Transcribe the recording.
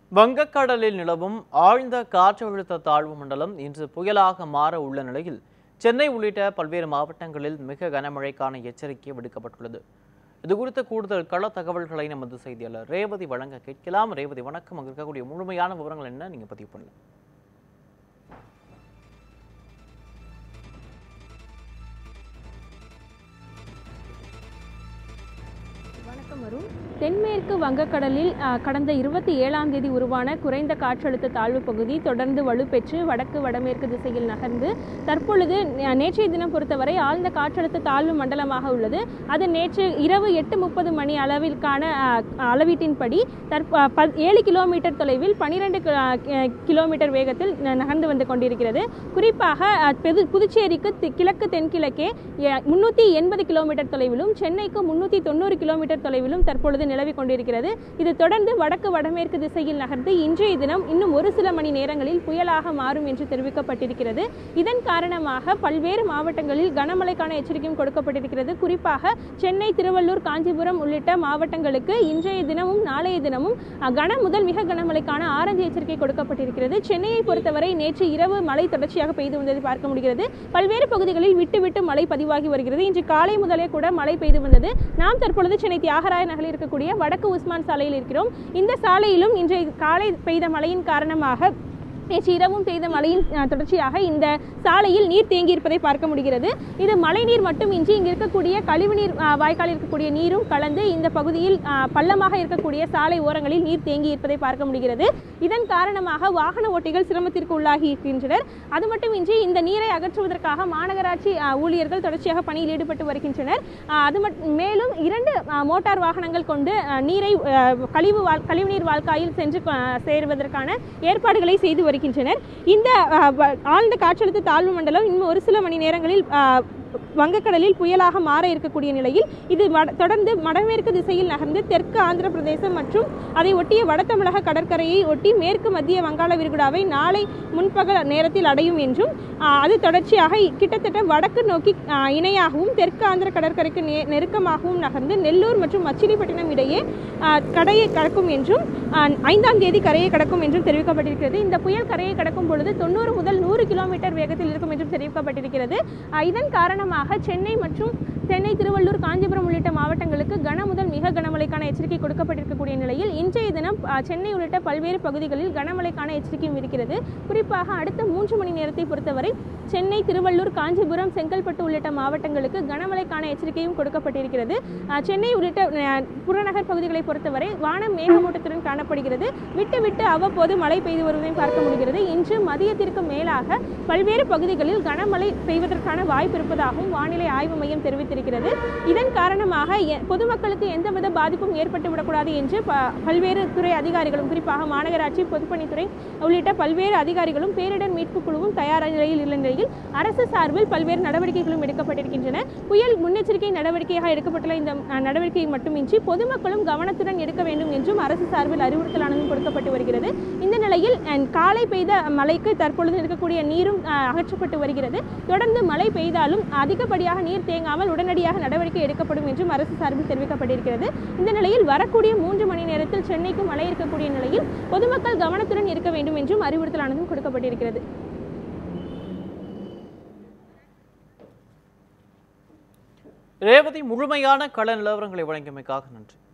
வங்கக்கடலில் நிலவும் ஆழ்ந்த காற்றழுத்த தாழ்வு மண்டலம் இன்று புயலாக மாற உள்ள நிலையில் சென்னை உள்ளிட்ட பல்வேறு மாவட்டங்களில் மிக கனமழைக்கான எச்சரிக்கை விடுக்கப்பட்டுள்ளது இது குறித்த கூடுதல் கள தகவல்களை நமது செய்தியாளர் ரேவதி வழங்க கேட்கலாம் ரேவதி வணக்கம் அங்க இருக்கக்கூடிய முழுமையான விவரங்கள் என்ன நீங்க பதிவு பண்ணலாம் வணக்கம் அருண் தென்மேற்கு வங்கக்கடலில் ஆ, கடந்த இருபத்தி ஏழாம் தேதி உருவான குறைந்த காற்றழுத்த தாழ்வு பகுதி தொடர்ந்து வலுப்பெற்று வடக்கு வடமேற்கு திசையில் நகர்ந்து தற்பொழுது நே- நேற்றைய தினம் பொறுத்தவரை ஆழ்ந்த காற்றழுத்த தாழ்வு மண்டலமாக உள்ளது அது நேற்று இரவு எட்டு முப்பது மணி அளவிற்கான ஆ, அளவீட்டின்படி தற்ப ப- ஏழு கிலோமீட்டர் தொலைவில் பனிரெண்டு கிலோமீட்டர் வேகத்தில் ந- நகர்ந்து வந்து கொண்டிருக்கிறது குறிப்பாக அ, பெது- புதுச்சேரிக்கு தி- கிழக்கு தென்கிழக்கே முன்னூற்றி எண்பது கிலோமீட்டர் தொலைவிலும் சென்னைக்கு முன்னூற்றி தொண்ணூறு கிலோமீட்டர் தொலைவிலும் தற்பொழுது நிலவி கொண்டிருக்கிறது இது தொடர்ந்து வடக்கு வடமேற்கு திசையில் நகர்ந்து இன்றைய தினம் இன்னும் ஒரு சில மணி நேரங்களில் புயலாக மாறும் என்று தெரிவிக்கப்பட்டிருக்கிறது இதன் காரணமாக பல்வேறு மாவட்டங்களில் கனமழைக்கான எச்சரிக்கையும் கொடுக்கப்பட்டிருக்கிறது குறிப்பாக சென்னை திருவள்ளூர் காஞ்சிபுரம் உள்ளிட்ட மாவட்டங்களுக்கு இன்றைய தினமும் நாளைய தினமும் அ, கன முதல் மிக கனமழைக்கான ஆரஞ்சு எச்சரிக்கை கொடுக்கப்பட்டிருக்கிறது சென்னையை பொறுத்தவரை நேற்று இரவு மழை தொடர்ச்சியாக பெய்து வந்ததை பார்க்க முடிகிறது பல்வேறு பகுதிகளில் விட்டு விட்டு மழை பதிவாகி வருகிறது இன்று காலை முதலே கூட மழை பெய்து வந்தது நாம் தற்பொழுது சென்னை தியாகராய நகரில் இருக்கக்கூடிய வடக்கு உஸ்மான் சாலையில் இருக்கிறோம் இந்த சாலையிலும் இன்றைய காலை பெய்த மழையின் காரணமாக நேற்று இரவும் பெய்த மழையின் அஹ், தொடர்ச்சியாக இந்த சாலையில் நீர் தேங்கி இருப்பதை பார்க்க முடிகிறது இது மழைநீர் மட்டுமின்றி இங்கு இருக்கக்கூடிய கழிவுநீர் அஹ், வாய்க்காலில் இருக்கக்கூடிய நீரும் கலந்து இந்த பகுதியில் அஹ், பள்ளமாக இருக்கக்கூடிய சாலை ஓரங்களில் நீர் தேங்கி இருப்பதை பார்க்க முடிகிறது இதன் காரணமாக வாகன ஓட்டிகள் சிரமத்திற்கு உள்ளாகி இருக்கின்றனர் அது மட்டுமின்றி இந்த நீரை அகற்றுவதற்காக மாநகராட்சி அஹ், ஊழியர்கள் தொடர்ச்சியாக பணியில் ஈடுபட்டு வருகின்றனர் அஹ், அது மட் மேலும் இரண்டு அஹ், மோட்டார் வாகனங்கள் கொண்டு அஹ், நீரை அஹ், கழிவு வாழ் கழிவுநீர் வாழ்க்காயில் சென்று அஹ், சேருவதற்கான ஏற்பாடுகளை செய்து வருகின்றனர் இந்த அஹ், வ- ஆழ்ந்த காற்றழுத்த தாழ்வு மண்டலம் இன்னும் ஒரு சில மணி நேரங்களில் அஹ், வங்கக்கடலில் புயலாக மாற இருக்கக்கூடிய நிலையில் இது வட- தொடர்ந்து வடமேற்கு திசையில் நகர்ந்து தெற்கு ஆந்திர பிரதேசம் மற்றும் அதை ஒட்டிய வட தமிழக கடற்கரையை ஒட்டி மேற்கு மத்திய வங்காள விரிகுடாவை நாளை முன்பகல் நேரத்தில் அடையும் என்றும் ஆஹ், அது தொடர்ச்சியாக கிட்டத்தட்ட வடக்கு நோக்கி ஆஹ், இணையாகவும் தெற்கு ஆந்திர கடற்கரைக்கு நெ- நெருக்கமாகவும் நகர்ந்து நெல்லூர் மற்றும் மச்சிலிப்பட்டினம் இடையே ஆஹ், கரையை கடக்கும் என்றும் ஆஹ், ஐந்தாம் தேதி கரையை கடக்கும் என்றும் தெரிவிக்கப்பட்டிருக்கிறது இந்த புயல் கரையை கடக்கும் பொழுது தொண்ணூறு முதல் நூறு கிலோமீட்டர் வேகத்தில் இருக்கும் என்றும் தெரிவிக்கப்பட்டிருக்கிறது ஆஹ், இதன் காரணமாக சென்னை மற்றும் சென்னை திருவள்ளூர் காஞ்சிபுரம் உள்ளிட்ட மாவட்டங்களுக்கு கன முதல் மிக கனமழைக்கான எச்சரிக்கை கொடுக்கப்பட்டிருக்கக்கூடிய நிலையில் இன்றைய தினம் ஆஹ், சென்னை உள்ளிட்ட பல்வேறு பகுதிகளில் கனமழைக்கான எச்சரிக்கையும் இருக்கிறது குறிப்பாக அடுத்த மூன்று மணி நேரத்தை பொறுத்தவரை சென்னை திருவள்ளூர் காஞ்சிபுரம் செங்கல்பட்டு உள்ளிட்ட மாவட்டங்களுக்கு கனமழைக்கான எச்சரிக்கையும் கொடுக்கப்பட்டிருக்கிறது ஆஹ், சென்னை உள்ளிட்ட ஆஹ், புறநகர் பகுதிகளை பொறுத்தவரை வானம் மேகமூட்டத்துடன் காணப்படுகிறது விட்டு விட்டு அவ்வப்போது மழை பெய்து வருவதையும் பார்க்க முடிகிறது இன்று மதியத்திற்கு மேலாக பல்வேறு பகுதிகளில் கனமழை பெய்வதற்கான வாய்ப்பு இருப்பதாகவும் வானிலை ஆய்வு மையம் தெரிவித்திருக்கிறது இதன் காரணமாக எ- பொதுமக்களுக்கு எந்தவித பாதிப்பும் ஏற்பட்டு விடக்கூடாது என்று ப- பல்வேறு துறை அதிகாரிகளும் குறிப்பாக மாநகராட்சி பொதுப்பணித்துறை உள்ளிட்ட பல்வேறு அதிகாரிகளும் பேரிடர் மீட்பு குழுவும் தயார் நிலையில் உள்ள நிலையில் அரசு சார்பில் பல்வேறு நடவடிக்கைகளும் எடுக்கப்பட்டிருக்கின்றன புயல் முன்னெச்சரிக்கை நடவடிக்கையாக எடுக்கப்பட்டுள்ள இந்த அஹ், நடவடிக்கை மட்டுமின்றி பொதுமக்களும் கவனத்துடன் இருக்க வேண்டும் என்றும் அரசு சார்பில் அறிவுறுத்தலானதும் கொடுக்கப்பட்டு வருகிறது இந்த நிலையில் அஹ், காலை பெய்த மழைக்கு தற்பொழுது இருக்கக்கூடிய நீரும் அஹ், அகற்றப்பட்டு வருகிறது தொடர்ந்து மழை பெய்தாலும் அதிகப்படியாக நீர் தேங்காமல் உடனடியாக நடவடிக்கை எடுக்கப்படும் என்றும் அரசு சார்பில் தெரிவிக்கப்பட்டிருக்கிறது இந்த நிலையில் வரக்கூடிய மூன்று மணி நேரத்தில் சென்னைக்கு மழை இருக்கக்கூடிய நிலையில் பொதுமக்கள் கவனத்துடன் இருக்க வேண்டும் என்றும் அறிவுறுத்தலானதும் கொடுக்கப்பட்டிருக்கிறது ரேவதி முழுமையான கள நிலவரங்களை வழங்கியமைக்காக நன்றி